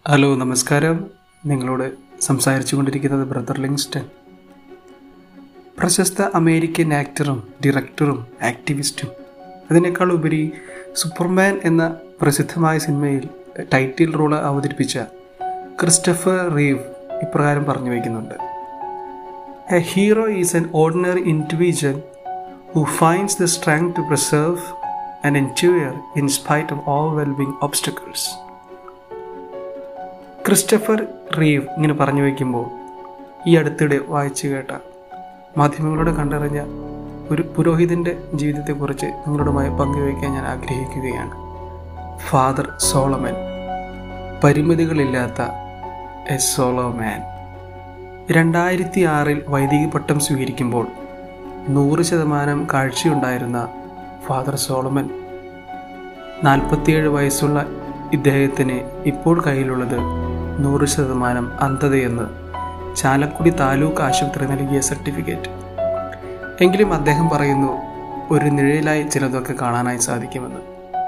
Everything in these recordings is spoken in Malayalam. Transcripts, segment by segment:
ഹലോ നമസ്കാരം നിങ്ങളോട് സംസാരിച്ചു കൊണ്ടിരിക്കുന്നത് ബ്രദർ ലിങ്സ്റ്റൺ പ്രശസ്ത അമേരിക്കൻ ആക്ടറും ഡയറക്ടറും ആക്ടിവിസ്റ്റും അതിനേക്കാൾ ഉപരി സൂപ്പർമാൻ എന്ന പ്രസിദ്ധമായ സിനിമയിൽ ടൈറ്റിൽ റോള് അവതരിപ്പിച്ച ക്രിസ്റ്റഫർ റീവ് ഇപ്രകാരം പറഞ്ഞു വയ്ക്കുന്നുണ്ട് a hero is an ordinary individual who finds the strength to preserve and endure in spite of overwhelming obstacles Christopher Reeve ഇങ്ങനെ പറഞ്ഞു വയ്ക്കുമ്പോൾ ഈ അടുത്തിടെ വായിച്ചു കേട്ട മാധ്യമങ്ങളോട് കണ്ടറിഞ്ഞ ഒരു പുരോഹിതൻ്റെ ജീവിതത്തെക്കുറിച്ച് നിങ്ങളുമായി പങ്കുവയ്ക്കാൻ ഞാൻ ആഗ്രഹിക്കുകയാണ് ഫാദർ സോളമൻ പരിമിതികളില്ലാത്ത എ സോളോമാൻ രണ്ടായിരത്തി ആറിൽ വൈദിക പട്ടം സ്വീകരിക്കുമ്പോൾ നൂറ് ശതമാനം കാഴ്ചയുണ്ടായിരുന്ന ഫാദർ സോളമൻ നാൽപ്പത്തിയേഴ് വയസ്സുള്ള ഇദ്ദേഹത്തിന് ഇപ്പോൾ കയ്യിലുള്ളത് നൂറ് ശതമാനം അന്ധതയെന്ന് ചാലക്കുടി താലൂക്ക് ആശുപത്രി നൽകിയ സർട്ടിഫിക്കറ്റ് എങ്കിലും അദ്ദേഹം പറയുന്നു ഒരു നിഴലായി ചിലതൊക്കെ കാണാനായി സാധിക്കുമെന്ന്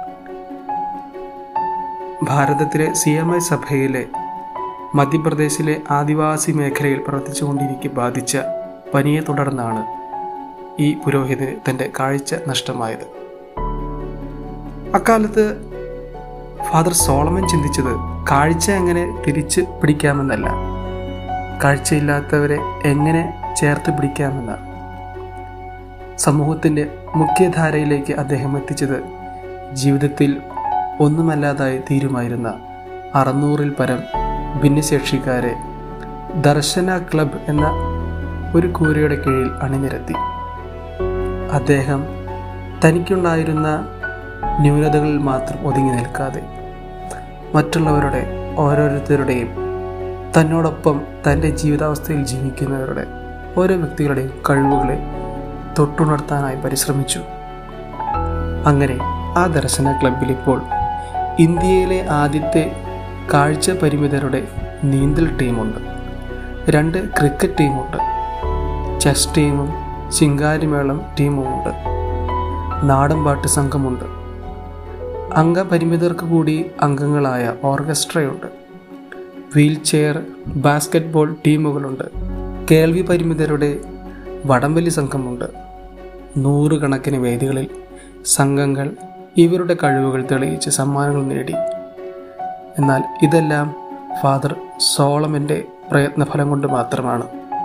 ഭാരതത്തിലെ സി എം ഐ സഭയിലെ മധ്യപ്രദേശിലെ ആദിവാസി മേഖലയിൽ പ്രവർത്തിച്ചുകൊണ്ടിരിക്കെ ബാധിച്ച പനിയെ തുടർന്നാണ് ഈ പുരോഹിതന് തൻ്റെ കാഴ്ച നഷ്ടമായത് അക്കാലത്ത് ഫാദർ സോളമൻ ചിന്തിച്ചത് കാഴ്ച എങ്ങനെ തിരിച്ച് പിടിക്കാമെന്നല്ല കാഴ്ചയില്ലാത്തവരെ എങ്ങനെ ചേർത്ത് പിടിക്കാമെന്നാണ് സമൂഹത്തിൻ്റെ മുഖ്യധാരയിലേക്ക് അദ്ദേഹം എത്തിച്ചത് ജീവിതത്തിൽ ഒന്നുമല്ലാതായി തീരുമായിരുന്ന അറുന്നൂറിൽ പരം ഭിന്നശേഷിക്കാരെ ദർശന ക്ലബ് എന്ന ഒരു കൂരയുടെ കീഴിൽ അണിനിരത്തി അദ്ദേഹം തനിക്കുണ്ടായിരുന്ന ന്യൂനതകളിൽ മാത്രം ഒതുങ്ങി നിൽക്കാതെ മറ്റുള്ളവരുടെ ഓരോരുത്തരുടെയും തന്നോടൊപ്പം തൻ്റെ ജീവിതാവസ്ഥയിൽ ജീവിക്കുന്നവരുടെ ഓരോ വ്യക്തികളുടെയും കഴിവുകളെ തൊട്ടുണർത്താനായി പരിശ്രമിച്ചു അങ്ങനെ ആ ദർശന ക്ലബിൽ ഇപ്പോൾ ഇന്ത്യയിലെ ആദ്യത്തെ കാഴ്ച പരിമിതരുടെ നീന്തൽ ടീമുണ്ട് രണ്ട് ക്രിക്കറ്റ് ടീമുണ്ട് ചെസ് ടീമും ചിങ്കാരിമേളം ടീമുമുണ്ട് നാടൻപാട്ട് സംഘമുണ്ട് അംഗപരിമിതർക്ക് കൂടി അംഗങ്ങളായ ഓർക്കസ്ട്രയുണ്ട് വീൽ ചെയർ ബാസ്കറ്റ്ബോൾ ടീമുകളുണ്ട് കേൾവി പരിമിതരുടെ വടംവലി സംഘമുണ്ട് നൂറുകണക്കിന് വേദികളിൽ സംഘങ്ങൾ ഇവരുടെ കഴിവുകൾ തെളിയിച്ച് സമ്മാനങ്ങൾ നേടി എന്നാൽ ഇതെല്ലാം ഫാദർ സോളമൻ്റെ പ്രയത്നഫലം കൊണ്ട് മാത്രമാണ്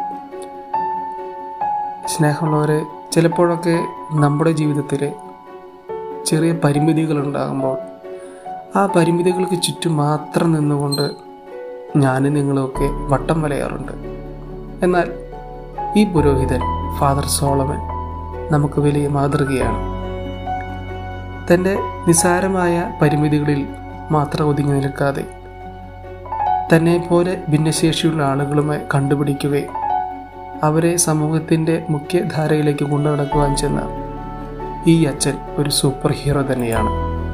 സ്നേഹമുള്ളവരെ ചിലപ്പോഴൊക്കെ നമ്മുടെ ജീവിതത്തിൽ ചെറിയ പരിമിതികൾ ഉണ്ടാകുമ്പോൾ ആ പരിമിതികൾക്ക് ചുറ്റും മാത്രം നിന്നുകൊണ്ട് ഞാനും നിങ്ങളുമൊക്കെ വട്ടം വലയാറുണ്ട് എന്നാൽ ഈ പുരോഹിതൻ ഫാദർ സോളമൻ നമുക്ക് വലിയ മാതൃകയാണ് തൻ്റെ നിസാരമായ പരിമിതികളിൽ മാത്രം ഒതുങ്ങി നിൽക്കാതെ തന്നെ പോലെ ഭിന്നശേഷിയുള്ള ആളുകളുമായി കണ്ടുപിടിക്കുകയും അവരെ സമൂഹത്തിൻ്റെ മുഖ്യധാരയിലേക്ക് കൊണ്ടുനടക്കുവാൻ ചെന്ന ഈ അച്ഛൻ ഒരു സൂപ്പർ ഹീറോ തന്നെയാണ്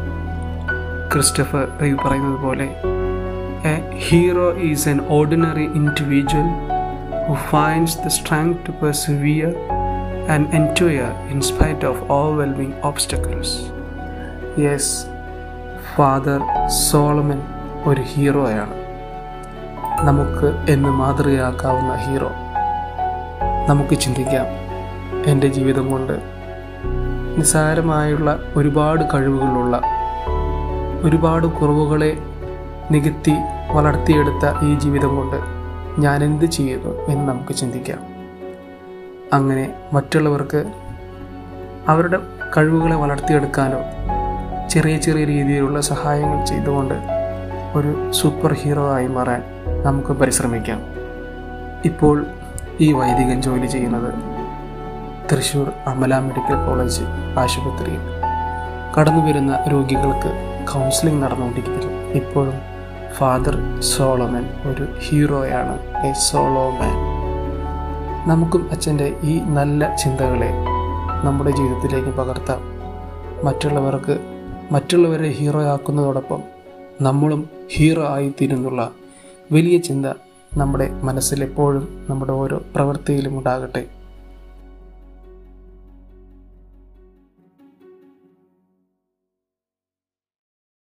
ക്രിസ്റ്റഫർ റീവ് പറയുന്നത് പോലെ a hero is an ordinary individual who finds the strength to persevere and endure in spite of overwhelming obstacles yes father Solomon ഒരു ഹീറോയാണ് നമുക്ക് എന്ന് മാതൃകയാക്കാവുന്ന ഹീറോ നമുക്ക് ചിന്തിക്കാം എൻ്റെ ജീവിതം കൊണ്ട് നിസ്സാരമായുള്ള ഒരുപാട് കഴിവുകളുള്ള ഒരുപാട് കുറവുകളെ നികത്തി വളർത്തിയെടുത്ത ഈ ജീവിതം കൊണ്ട് ഞാൻ എന്ത് ചെയ്യുന്നു എന്ന് നമുക്ക് ചിന്തിക്കാം അങ്ങനെ മറ്റുള്ളവർക്ക് അവരുടെ കഴിവുകളെ വളർത്തിയെടുക്കാനോ ചെറിയ ചെറിയ രീതിയിലുള്ള സഹായങ്ങൾ ചെയ്തുകൊണ്ട് ഒരു സൂപ്പർ ഹീറോ ആയി മാറാൻ നമുക്ക് പരിശ്രമിക്കാം ഇപ്പോൾ ഈ വൈദികൻ ജോലി ചെയ്യുന്നത് തൃശ്ശൂർ അമല മെഡിക്കൽ കോളേജ് ആശുപത്രിയിൽ കടന്നു വരുന്ന രോഗികൾക്ക് കൗൺസിലിംഗ് നടന്നുകൊണ്ടിരിക്കുന്നു ഇപ്പോഴും ഫാദർ സോളമൻ ഒരു ഹീറോയാണ് എ സോളോമാൻ നമുക്കും അച്ഛൻ്റെ ഈ നല്ല ചിന്തകളെ നമ്മുടെ ജീവിതത്തിലേക്ക് പകർത്താം മറ്റുള്ളവർക്ക് മറ്റുള്ളവരെ ഹീറോ ആക്കുന്നതോടൊപ്പം നമ്മളും ഹീറോ ആയിത്തീരുന്നുള്ള വലിയ ചിന്ത നമ്മുടെ മനസ്സിൽ എപ്പോഴും നമ്മുടെ ഓരോ പ്രവൃത്തിയിലും ഉണ്ടാകട്ടെ